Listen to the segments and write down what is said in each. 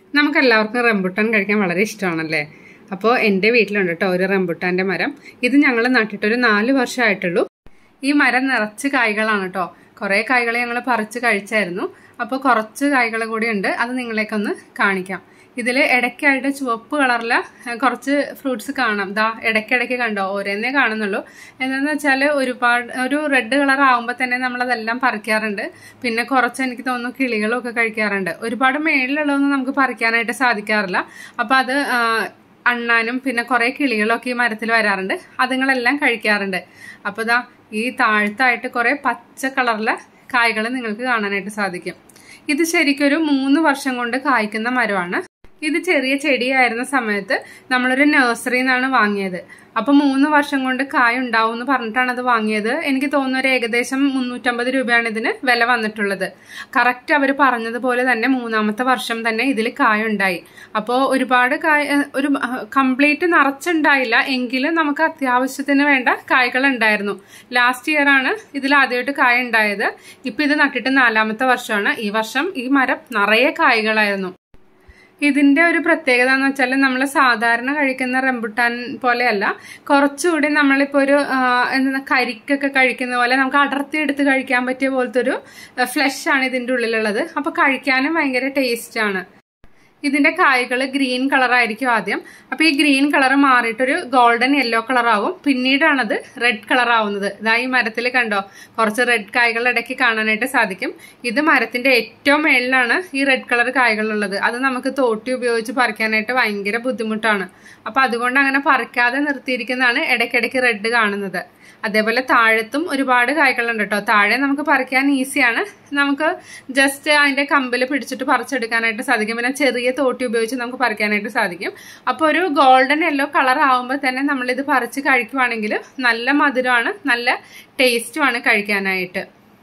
നമുക്ക് എല്ലാവർക്കും റംബുട്ടാൻ കഴിക്കാൻ വളരെ ഇഷ്ടമാണല്ലേ അപ്പോൾ എൻ്റെ വീട്ടിലുണ്ട് കേട്ടോ ഒരു റംബുട്ടാൻ്റെ മരം ഇത് ഞങ്ങൾ നട്ടിട്ട് ഒരു നാല് വർഷമായിട്ടുള്ളൂ ഈ മരം നിറച്ച് കായ്കളാണ് കേട്ടോ കുറേ കായ്കൾ ഞങ്ങൾ പറിച്ച് കഴിച്ചായിരുന്നു അപ്പോൾ കുറച്ച് കായ്കൾ കൂടി ഉണ്ട് അത് നിങ്ങളേക്കൊന്ന് കാണിക്കാം ഇതിൽ ഇടയ്ക്കായിട്ട് ചുവപ്പ് കളറിലെ കുറച്ച് ഫ്രൂട്ട്സ് കാണാം ദാ ഇടയ്ക്കിടയ്ക്ക് കണ്ടോ ഓരോന്നേ കാണുന്നുള്ളൂ എന്താണെന്ന് വെച്ചാൽ ഒരുപാട് ഒരു റെഡ് കളർ ആകുമ്പോൾ തന്നെ നമ്മളതെല്ലാം പറിക്കാറുണ്ട് പിന്നെ കുറച്ച് എനിക്ക് തോന്നുന്നു കിളികളും ഒക്കെ കഴിക്കാറുണ്ട് ഒരുപാട് മേളിലുള്ളതൊന്നും നമുക്ക് പറിക്കാനായിട്ട് സാധിക്കാറില്ല അപ്പോൾ അത് ആ, അണ്ണാനും പിന്നെ കുറേ കിളികളൊക്കെ ഈ മരത്തിൽ വരാറുണ്ട് അതുങ്ങളെല്ലാം കഴിക്കാറുണ്ട് അപ്പോൾ ഇതാ ഈ താഴത്തായിട്ട് കുറേ പച്ച കളറിലെ കായ്കൾ നിങ്ങൾക്ക് കാണാനായിട്ട് സാധിക്കും ഇത് ശരിക്കൊരു മൂന്ന് വർഷം കൊണ്ട് കായ്ക്കുന്ന മരമാണ് ഇത് ചെറിയ ചെടിയായിരുന്ന സമയത്ത് നമ്മളൊരു നഴ്സറിയിൽ നിന്നാണ് വാങ്ങിയത് അപ്പൊ മൂന്ന് വർഷം കൊണ്ട് കായ ഉണ്ടാവും എന്ന് പറഞ്ഞിട്ടാണ് അത് വാങ്ങിയത് എനിക്ക് തോന്നുന്നു ഒരു ഏകദേശം മുന്നൂറ്റമ്പത് രൂപയാണ് ഇതിന് വില വന്നിട്ടുള്ളത് കറക്റ്റ് അവർ പറഞ്ഞതുപോലെ തന്നെ മൂന്നാമത്തെ വർഷം തന്നെ ഇതിൽ കായ ഉണ്ടായി അപ്പോൾ ഒരുപാട് കായ ഏഹ് ഒരു കംപ്ലീറ്റ് നിറച്ചുണ്ടായില്ല എങ്കിലും നമുക്ക് അത്യാവശ്യത്തിന് വേണ്ട കായ്കൾ ഉണ്ടായിരുന്നു ലാസ്റ്റ് ഇയർ ആണ് ഇതിൽ ആദ്യമായിട്ട് കായ ഉണ്ടായത് ഇപ്പൊ ഇത് നട്ടിട്ട് നാലാമത്തെ വർഷമാണ് ഈ വർഷം ഈ മരം നിറയെ കായ്കളായിരുന്നു ഇതിന്റെ ഒരു പ്രത്യേകത എന്ന് വെച്ചാൽ നമ്മൾ സാധാരണ കഴിക്കുന്ന റംബുട്ടാൻ പോലെയല്ല കുറച്ചുകൂടി നമ്മളിപ്പോൾ ഒരു ആ, എന്താ കരിക്കൊക്കെ കഴിക്കുന്ന പോലെ നമുക്ക് അടർത്തി എടുത്ത് കഴിക്കാൻ പറ്റിയ പോലത്തെ ഒരു ഫ്ലഷ് ആണ് ഇതിന്റെ ഉള്ളിലുള്ളത് അപ്പൊ കഴിക്കാനും ഭയങ്കര ടേസ്റ്റ് ആണ് ഇതിന്റെ കായ്കൾ ഗ്രീൻ കളർ ആയിരിക്കും ആദ്യം അപ്പൊ ഈ ഗ്രീൻ കളർ മാറിയിട്ടൊരു ഗോൾഡൻ യെല്ലോ കളർ ആവും പിന്നീടാണത് റെഡ് കളർ ആവുന്നത് ഇതാ ഈ മരത്തിൽ കണ്ടോ കുറച്ച് റെഡ് കായ്കൾ ഇടയ്ക്ക് കാണാനായിട്ട് സാധിക്കും ഇത് മരത്തിന്റെ ഏറ്റവും മേളിലാണ് ഈ റെഡ് കളർ കായ്കളുള്ളത് അത് നമുക്ക് തോട്ടി ഉപയോഗിച്ച് പറിക്കാനായിട്ട് ഭയങ്കര ബുദ്ധിമുട്ടാണ് അപ്പൊ അതുകൊണ്ട് അങ്ങനെ പറിക്കാതെ നിർത്തിയിരിക്കുന്നതാണ് ഇടയ്ക്കിടയ്ക്ക് റെഡ് കാണുന്നത് അതേപോലെ താഴത്തും ഒരുപാട് കായ്കളുണ്ട് കേട്ടോ താഴെ നമുക്ക് പറിക്കാൻ ഈസിയാണ് നമുക്ക് ജസ്റ്റ് അതിന്റെ കമ്പിൽ പിടിച്ചിട്ട് പറിച്ചെടുക്കാനായിട്ട് സാധിക്കും പിന്നെ ചെറിയ തോട്ടി ഉപയോഗിച്ച് നമുക്ക് പറിക്കാനായിട്ട് സാധിക്കും അപ്പോൾ ഒരു ഗോൾഡൻ യെല്ലോ കളർ ആകുമ്പോൾ തന്നെ നമ്മളിത് പറിച്ച് കഴിക്കുവാണെങ്കിൽ നല്ല മധുരമാണ് നല്ല ടേസ്റ്റുമാണ് കഴിക്കാനായിട്ട്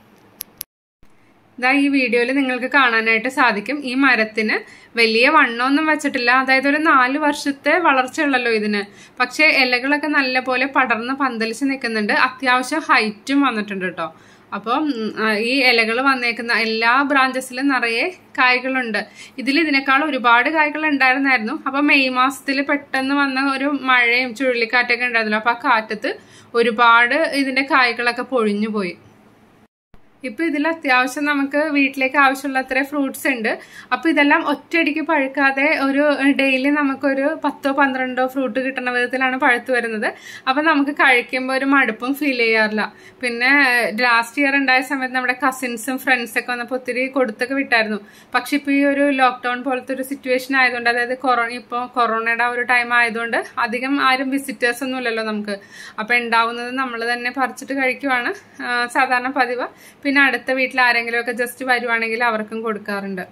ഇതാ ഈ വീഡിയോയിൽ നിങ്ങൾക്ക് കാണാനായിട്ട് സാധിക്കും ഈ മരത്തിന് വലിയ വണ്ണമൊന്നും വെച്ചിട്ടില്ല അതായത് ഒരു നാല് വർഷത്തെ വളർച്ചയുള്ളല്ലോ ഇതിന് പക്ഷേ ഇലകളൊക്കെ നല്ലപോലെ പടർന്ന് പന്തലിച്ച് നിൽക്കുന്നുണ്ട് അത്യാവശ്യം ഹൈറ്റും വന്നിട്ടുണ്ട് കേട്ടോ അപ്പം ഉം, ആ, ഈ ഇലകൾ വന്നേക്കുന്ന എല്ലാ ബ്രാഞ്ചസിലും നിറയെ കായ്കളുണ്ട് ഇതിൽ ഇതിനേക്കാൾ ഒരുപാട് കായ്കൾ ഉണ്ടായിരുന്നായിരുന്നു അപ്പൊ മെയ് മാസത്തിൽ പെട്ടെന്ന് വന്ന ഒരു മഴയും ചുഴലിക്കാറ്റൊക്കെ ഉണ്ടായിരുന്നല്ലോ അപ്പൊ ആ കാറ്റത്ത് ഒരുപാട് ഇതിന്റെ കായ്കളൊക്കെ പൊഴിഞ്ഞു പോയി ഇപ്പൊ ഇതിൽ അത്യാവശ്യം നമുക്ക് വീട്ടിലേക്ക് ആവശ്യമുള്ള അത്ര ഫ്രൂട്ട്സ് ഉണ്ട് അപ്പൊ ഇതെല്ലാം ഒറ്റയടിക്ക് പഴുക്കാതെ ഒരു ഡെയിലി നമുക്കൊരു പത്തോ പന്ത്രണ്ടോ ഫ്രൂട്ട് കിട്ടുന്ന വിധത്തിലാണ് പഴുത്തു വരുന്നത് അപ്പൊ നമുക്ക് കഴിക്കുമ്പോൾ ഒരു മടുപ്പും ഫീൽ ചെയ്യാറില്ല പിന്നെ ലാസ്റ്റ് ഇയർ ഉണ്ടായ സമയത്ത് നമ്മുടെ കസിൻസും ഫ്രണ്ട്സ് ഒക്കെ വന്നപ്പോൾ ഒത്തിരി കൊടുത്തൊക്കെ വിട്ടായിരുന്നു പക്ഷെ ഇപ്പൊ ഈ ഒരു ലോക്ക്ഡൌൺ പോലത്തെ ഒരു സിറ്റുവേഷൻ ആയതുകൊണ്ട് അതായത് കൊറോണ ഇപ്പോൾ കൊറോണയുടെ ആ ഒരു ടൈം ആയതുകൊണ്ട് അധികം ആരും വിസിറ്റേഴ്സ് ഒന്നും ഇല്ലല്ലോ നമുക്ക് അപ്പൊ ഉണ്ടാവുന്നത് നമ്മൾ തന്നെ പറിച്ചിട്ട് കഴിക്കുവാണ് ആ, സാധാരണ പതിവ് പിന്നെ അടുത്ത വീട്ടിൽ ആരെങ്കിലും ഒക്കെ ജസ്റ്റ് വരുവാണെങ്കിൽ അവർക്കും കൊടുക്കാറുണ്ട്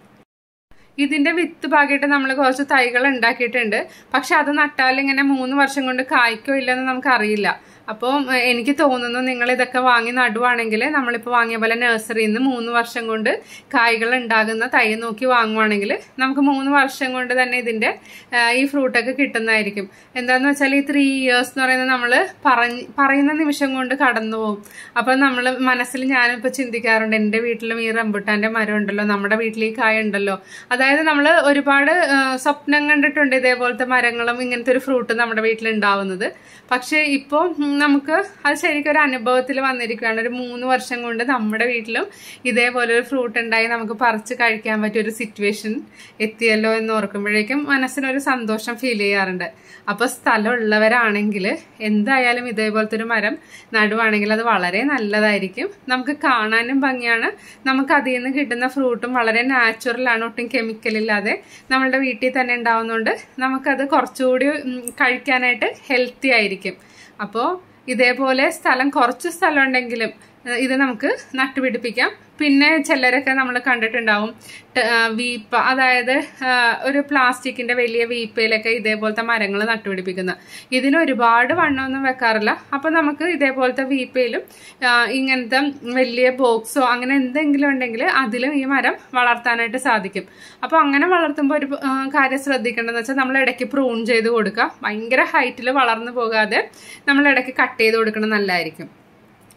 ഇതിന്റെ വിത്ത് പാകിയിട്ട് നമ്മൾ കുറച്ച് തൈകൾ ഉണ്ടാക്കിയിട്ടുണ്ട് പക്ഷെ അത് നട്ടാൽ ഇങ്ങനെ മൂന്ന് വർഷം കൊണ്ട് കായ്ക്കോ ഇല്ലെന്ന് നമുക്ക് അറിയില്ല അപ്പോൾ എനിക്ക് തോന്നുന്നു നിങ്ങൾ ഇതൊക്കെ വാങ്ങി നടുവാണെങ്കിൽ നമ്മളിപ്പോൾ വാങ്ങിയ പോലെ നഴ്സറിയിൽ നിന്ന് മൂന്ന് വർഷം കൊണ്ട് കായ്കൾ ഉണ്ടാകുന്ന തൈ നോക്കി വാങ്ങുവാണെങ്കിൽ നമുക്ക് മൂന്ന് വർഷം കൊണ്ട് തന്നെ ഇതിന്റെ ആ, ഈ ഫ്രൂട്ടൊക്കെ കിട്ടുന്നതായിരിക്കും എന്താന്ന് വെച്ചാൽ ഈ ത്രീ ഇയേഴ്സ് എന്ന് പറയുന്നത് നമ്മൾ പറഞ്ഞ് പറയുന്ന നിമിഷം കൊണ്ട് കടന്നു പോകും അപ്പം നമ്മൾ മനസ്സിൽ ഞാനിപ്പോൾ ചിന്തിക്കാറുണ്ട് എൻ്റെ വീട്ടിലും ഈ റംബുട്ടാൻ്റെ മരം ഉണ്ടല്ലോ നമ്മുടെ വീട്ടിൽ ഈ കായ ഉണ്ടല്ലോ അതായത് നമ്മൾ ഒരുപാട് ആ, സ്വപ്നം കണ്ടിട്ടുണ്ട് ഇതേപോലത്തെ മരങ്ങളും ഇങ്ങനത്തെ ഒരു ഫ്രൂട്ട് നമ്മുടെ വീട്ടിൽ ഉണ്ടാവുന്നത് പക്ഷേ ഇപ്പോൾ നമുക്ക് അത് ശരിക്കും ഒരു അനുഭവത്തിൽ വന്നിരിക്കുകയാണ് ഒരു മൂന്ന് വർഷം കൊണ്ട് നമ്മുടെ വീട്ടിലും ഇതേപോലെ ഒരു ഫ്രൂട്ട് ഉണ്ടായി നമുക്ക് പറിച്ച് കഴിക്കാൻ പറ്റിയ ഒരു സിറ്റുവേഷൻ എത്തിയല്ലോ എന്ന് ഓർക്കുമ്പോഴേക്കും മനസ്സിനൊരു സന്തോഷം ഫീൽ ചെയ്യാറുണ്ട് അപ്പോൾ സ്ഥലമുള്ളവരാണെങ്കിൽ എന്തായാലും ഇതേപോലത്തെ ഒരു മരം നടുവാണെങ്കിൽ അത് വളരെ നല്ലതായിരിക്കും നമുക്ക് കാണാനും ഭംഗിയാണ് നമുക്ക് അതിൽ നിന്ന് കിട്ടുന്ന ഫ്രൂട്ടും വളരെ നാച്ചുറലാണ് ഒട്ടും കെമിക്കൽ ഇല്ലാതെ നമ്മളുടെ വീട്ടിൽ തന്നെ ഉണ്ടാവുന്നതുകൊണ്ട് നമുക്കത് കുറച്ചുകൂടി ഉം, കഴിക്കാനായിട്ട് ഹെൽത്തി ആയിരിക്കും അപ്പോൾ ഇതേപോലെ സ്ഥലം കുറച്ച് സ്ഥലം ഉണ്ടെങ്കിലും ഏഹ്, ഇത് നമുക്ക് നട്ടുപിടിപ്പിക്കാം പിന്നെ ചിലരൊക്കെ നമ്മൾ കണ്ടിട്ടുണ്ടാവും ട്ട- ആ, വീപ്പ അതായത് ആ, ഒരു പ്ലാസ്റ്റിക്കിന്റെ വലിയ വീപ്പയിലൊക്കെ ഇതേപോലത്തെ മരങ്ങൾ നട്ടുപിടിപ്പിക്കുന്ന ഇതിന് ഒരുപാട് വണ്ണമൊന്നും വെക്കാറില്ല അപ്പൊ നമുക്ക് ഇതേപോലത്തെ വീപ്പയിലും ആ, ഇങ്ങനത്തെ വലിയ ബോക്സോ അങ്ങനെ എന്തെങ്കിലും ഉണ്ടെങ്കിൽ അതിലും ഈ മരം വളർത്താനായിട്ട് സാധിക്കും അപ്പൊ അങ്ങനെ വളർത്തുമ്പോൾ ഒരു ആ, കാര്യം ശ്രദ്ധിക്കേണ്ടതെന്ന് വെച്ചാൽ നമ്മൾ ഇടയ്ക്ക് പ്രൂൺ ചെയ്ത് കൊടുക്കുക ഭയങ്കര ഹൈറ്റിൽ വളർന്നു പോകാതെ നമ്മൾ ഇടയ്ക്ക് കട്ട് ചെയ്ത് കൊടുക്കണം നല്ലതായിരിക്കും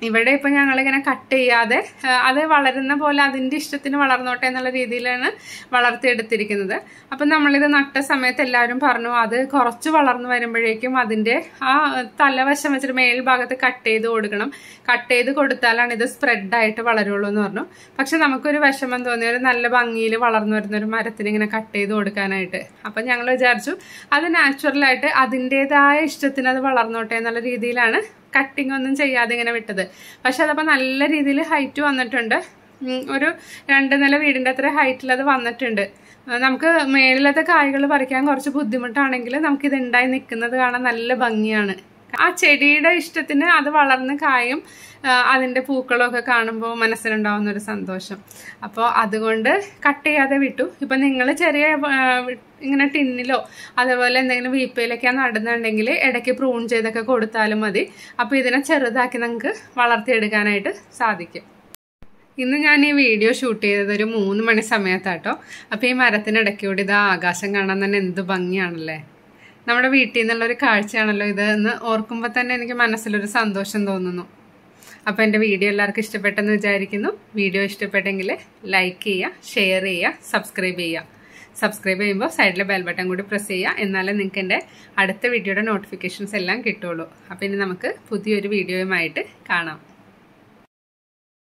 ഇവിടെ ഇപ്പൊ ഞങ്ങളിങ്ങനെ കട്ട് ചെയ്യാതെ ആ, അത് വളരുന്ന പോലെ അതിന്റെ ഇഷ്ടത്തിന് വളർന്നോട്ടെ എന്നുള്ള രീതിയിലാണ് വളർത്തിയെടുത്തിരിക്കുന്നത് അപ്പം നമ്മളിത് നട്ട സമയത്ത് എല്ലാവരും പറഞ്ഞു അത് കുറച്ച് വളർന്നു വരുമ്പോഴേക്കും അതിന്റെ ആ തലവശം വെച്ചിട്ട് മേൽഭാഗത്ത് കട്ട് ചെയ്ത് കൊടുക്കണം കട്ട് ചെയ്ത് കൊടുത്താലാണ് ഇത് സ്പ്രെഡ് ആയിട്ട് വളരുള്ളൂ എന്ന് പറഞ്ഞു പക്ഷെ നമുക്കൊരു വിഷമം തോന്നി ഒരു നല്ല ഭംഗിയിൽ വളർന്നു വരുന്ന ഒരു മരത്തിന് ഇങ്ങനെ കട്ട് ചെയ്ത് കൊടുക്കാനായിട്ട് അപ്പം ഞങ്ങൾ വിചാരിച്ചു അത് നാച്ചുറലായിട്ട് അതിൻ്റെതായ ഇഷ്ടത്തിന് അത് വളർന്നോട്ടെ എന്നുള്ള രീതിയിലാണ് കട്ടിങ് ഒന്നും ചെയ്യാതെ ഇങ്ങനെ വിട്ടത് പക്ഷെ അതപ്പോൾ നല്ല രീതിയിൽ ഹൈറ്റ് വന്നിട്ടുണ്ട് ഉം, ഒരു രണ്ട് നില വീടിൻ്റെ അത്ര ഹൈറ്റിൽ അത് വന്നിട്ടുണ്ട് ആ, നമുക്ക് മേളിലത്തെ കായ്കൾ പറിക്കാൻ കുറച്ച് ബുദ്ധിമുട്ടാണെങ്കിൽ നമുക്ക് ഇത് ഉണ്ടായി നിൽക്കുന്നത് കാണാൻ നല്ല ഭംഗിയാണ് ആ ചെടിയുടെ ഇഷ്ടത്തിന് അത് വളർന്ന് കായും ആ, അതിന്റെ പൂക്കളും ഒക്കെ കാണുമ്പോൾ മനസ്സിലുണ്ടാവുന്ന ഒരു സന്തോഷം അപ്പോൾ അതുകൊണ്ട് കട്ട് ചെയ്യാതെ വിട്ടു ഇപ്പൊ നിങ്ങൾ ചെറിയ ആ, ഇങ്ങനെ ടിന്നിലോ അതേപോലെ എന്തെങ്കിലും വീപ്പയിലൊക്കെ നടുന്നുണ്ടെങ്കിൽ ഇടയ്ക്ക് പ്രൂൺ ചെയ്തൊക്കെ കൊടുത്താലും മതി അപ്പോൾ ഇതിനെ ചെറുതാക്കി നമുക്ക് വളർത്തിയെടുക്കാനായിട്ട് സാധിക്കും ഇന്ന് ഞാൻ ഈ വീഡിയോ ഷൂട്ട് ചെയ്തത് ഒരു മൂന്ന് മണി സമയത്താട്ടോ അപ്പോൾ ഈ മരത്തിനിടയ്ക്കൂടി ഇത് ആകാശം കാണാൻ തന്നെ എന്ത് ഭംഗിയാണല്ലേ നമ്മുടെ വീട്ടിൽ നിന്നുള്ള ഒരു കാഴ്ചയാണല്ലോ ഇത് എന്ന് ഓർക്കുമ്പോൾ തന്നെ എനിക്ക് മനസ്സിലൊരു സന്തോഷം തോന്നുന്നു അപ്പോൾ എൻ്റെ വീഡിയോ എല്ലാവർക്കും ഇഷ്ടപ്പെട്ടെന്ന് വിചാരിക്കുന്നു വീഡിയോ ഇഷ്ടപ്പെട്ടെങ്കിൽ ലൈക്ക് ചെയ്യുക ഷെയർ ചെയ്യുക സബ്സ്ക്രൈബ് ചെയ്യുക സബ്സ്ക്രൈബ് ചെയ്യുമ്പോൾ സൈഡിലെ ബെൽ ബട്ടൺ കൂടി പ്രസ് ചെയ്യുക എന്നാലേ നിങ്ങൾക്ക് എൻ്റെ അടുത്ത വീഡിയോയുടെ നോട്ടിഫിക്കേഷൻസ് എല്ലാം കിട്ടുള്ളൂ അപ്പോൾ ഇനി നമുക്ക് പുതിയൊരു വീഡിയോയുമായിട്ട് കാണാം